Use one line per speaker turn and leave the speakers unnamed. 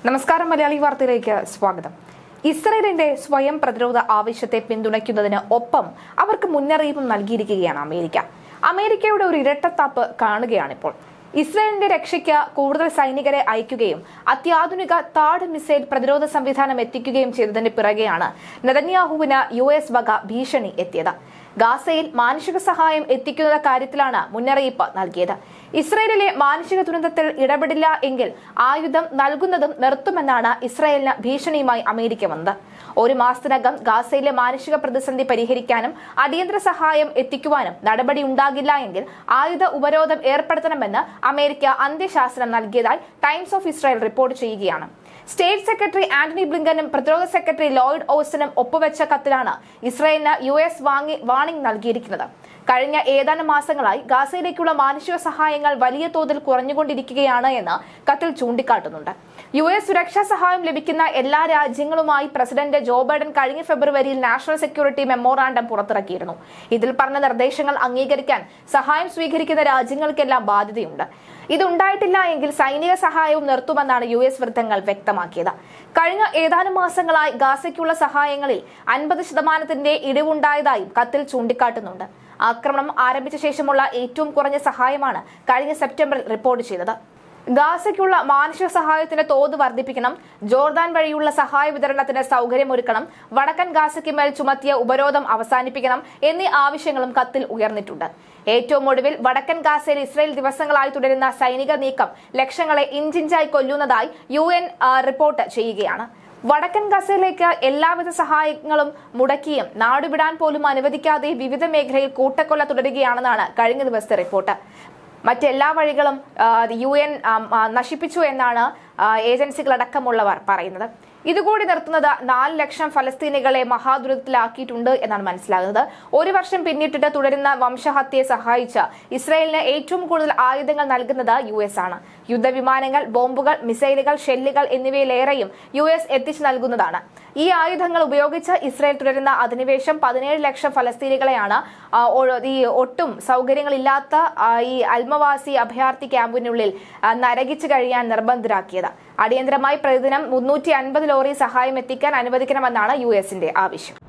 നമസ്കാരം മലയാളി വാർത്തയിലേക്ക് സ്വാഗതം ഇസ്രയേലിന്റെ സ്വയം പ്രതിരോധ ആവശ്യത്തെ പിന്തുണയ്ക്കുന്നതിന് ഒപ്പം അവർക്ക് മുന്നറിയിപ്പും നൽകിയിരിക്കുകയാണ് അമേരിക്ക അമേരിക്കയുടെ ഒരു ഇരട്ടത്താപ്പ് കാണുകയാണിപ്പോൾ ഇസ്രയേലിന്റെ രക്ഷയ്ക്ക് കൂടുതൽ സൈനികരെ അയക്കുകയും അത്യാധുനിക താഡ് മിസൈൽ പ്രതിരോധ സംവിധാനം എത്തിക്കുകയും ചെയ്തതിന് പിറകെയാണ് നെതന്യാഹുവിന് യു എസ് വക ഭീഷണി എത്തിയത് ഗാസയിൽ മാനുഷിക സഹായം എത്തിക്കുന്ന കാര്യത്തിലാണ് മുന്നറിയിപ്പ് നൽകിയത് ഇസ്രയേലിലെ മാനുഷിക ദുരന്തത്തിൽ ഇടപെടില്ല എങ്കിൽ ആയുധം നൽകുന്നതും നിർത്തുമെന്നാണ് ഇസ്രയേലിന് ഭീഷണിയുമായി അമേരിക്ക വന്നത് ഒരു മാസത്തിനകം ഗാസയിലെ മാനുഷിക പ്രതിസന്ധി പരിഹരിക്കാനും അടിയന്തര സഹായം എത്തിക്കുവാനും നടപടി ഉണ്ടാകില്ല എങ്കിൽ ആയുധ ഉപരോധം ഏർപ്പെടുത്തണമെന്ന് അമേരിക്ക അന്ത്യശാസനം നൽകിയതായി ടൈംസ് ഓഫ് ഇസ്രായേൽ റിപ്പോർട്ട് ചെയ്യുകയാണ് സ്റ്റേറ്റ് സെക്രട്ടറി ആന്റണി ബ്ലിങ്കനും പ്രതിരോധ സെക്രട്ടറി ലോയിഡ് ഓസ്റ്റിനും ഒപ്പുവെച്ച കത്തിലാണ് ഇസ്രായേലിന് യു എസ് വാങ്ങി വാണിംഗ് നൽകിയിരിക്കുന്നത് കഴിഞ്ഞ ഏതാനും മാസങ്ങളായി ഗാസയിലേക്കുള്ള മാനുഷിക സഹായങ്ങൾ വലിയ തോതിൽ കുറഞ്ഞുകൊണ്ടിരിക്കുകയാണ് എന്ന് കത്തിൽ ചൂണ്ടിക്കാട്ടുന്നുണ്ട് യു എസ് സുരക്ഷാ സഹായം ലഭിക്കുന്ന എല്ലാ രാജ്യങ്ങളുമായി പ്രസിഡന്റ് ജോ ബൈഡൻ കഴിഞ്ഞ ഫെബ്രുവരിയിൽ നാഷണൽ സെക്യൂരിറ്റി മെമ്മോറാണ്ടം പുറത്തിറക്കിയിരുന്നു ഇതിൽ പറഞ്ഞ നിർദ്ദേശങ്ങൾ അംഗീകരിക്കാൻ സഹായം സ്വീകരിക്കുന്ന രാജ്യങ്ങൾക്കെല്ലാം ബാധ്യതയുണ്ട് ഇതുണ്ടായിട്ടില്ല എങ്കിൽ സൈനിക സഹായവും നിർത്തുമെന്നാണ് യു എസ് വൃത്തങ്ങൾ വ്യക്തമാക്കിയത് കഴിഞ്ഞ ഏതാനും മാസങ്ങളായി ഗാസയ്ക്കുള്ള സഹായങ്ങളിൽ അൻപത് ശതമാനത്തിന്റെ ഇടിവുണ്ടായതായും കത്തിൽ ചൂണ്ടിക്കാട്ടുന്നുണ്ട് ആക്രമണം ആരംഭിച്ച ശേഷമുള്ള ഏറ്റവും കുറഞ്ഞ സഹായമാണ് കഴിഞ്ഞ സെപ്റ്റംബറിൽ റിപ്പോർട്ട് ചെയ്തത് ഗാസയ്ക്കുള്ള മാനുഷിക സഹായത്തിന്റെ തോത് വർദ്ധിപ്പിക്കണം ജോർദാൻ വഴിയുള്ള സഹായ വിതരണത്തിന് സൗകര്യമൊരുക്കണം വടക്കൻ ഗാസയ്ക്ക് മേൽ ചുമത്തിയ ഉപരോധം അവസാനിപ്പിക്കണം എന്നീ ആവശ്യങ്ങളും കത്തിൽ ഉയർന്നിട്ടുണ്ട് ഏറ്റവും ഒടുവിൽ വടക്കൻ ഗാസയിൽ ഇസ്രായേൽ ദിവസങ്ങളായി തുടരുന്ന സൈനിക നീക്കം ലക്ഷങ്ങളെ ഇഞ്ചിഞ്ചായി കൊല്ലുന്നതായി യു എൻ റിപ്പോർട്ട് ചെയ്യുകയാണ് വടക്കൻ ഗസയിലേക്ക് എല്ലാവിധ സഹായങ്ങളും മുടക്കിയും നാടുവിടാൻ പോലും അനുവദിക്കാതെ വിവിധ മേഖലയിൽ കൂട്ടക്കൊല തുടരുകയാണെന്നാണ് കഴിഞ്ഞ ദിവസത്തെ റിപ്പോർട്ട് മറ്റെല്ലാ വഴികളും ആ, യു എൻ ആ, ആ, നശിപ്പിച്ചു എന്നാണ് ആ, ഏജൻസികളടക്കമുള്ളവർ പറയുന്നത് ഇതുകൂടി നിർത്തുന്നത് നാല് ലക്ഷം ഫലസ്തീനികളെ മഹാദുരിതത്തിലാക്കിയിട്ടുണ്ട് എന്നാണ് മനസ്സിലാകുന്നത് ഒരു വർഷം പിന്നിട്ടിട്ട് തുടരുന്ന വംശഹത്യയെ സഹായിച്ച് ഇസ്രായേലിന് ഏറ്റവും കൂടുതൽ ആയുധങ്ങൾ നൽകുന്നത് യു എസ് ആണ് യുദ്ധവിമാനങ്ങൾ ബോംബുകൾ മിസൈലുകൾ ഷെല്ലുകൾ എന്നിവയിലേറെയും യു എസ് എത്തിച്ചു നൽകുന്നതാണ് ഈ ആയുധങ്ങൾ ഉപയോഗിച്ച് ഇസ്രായേൽ തുടരുന്ന അധിനിവേശം പതിനേഴ് ലക്ഷം ഫലസ്തീനികളെയാണ് ആ, ഒ- ഈ ഒട്ടും സൗകര്യങ്ങളില്ലാത്ത ആ, ഈ അൽമവാസി അഭയാർത്ഥി ക്യാമ്പിനുള്ളിൽ ആ, നരകിച്ചു കഴിയാൻ നിർബന്ധരാക്കിയത് അടിയന്തരമായി പ്രതിദിനം മുന്നൂറ്റി അൻപത് ലോറി സഹായം എത്തിക്കാൻ അനുവദിക്കണമെന്നാണ് യു എസിന്റെ ആവശ്യം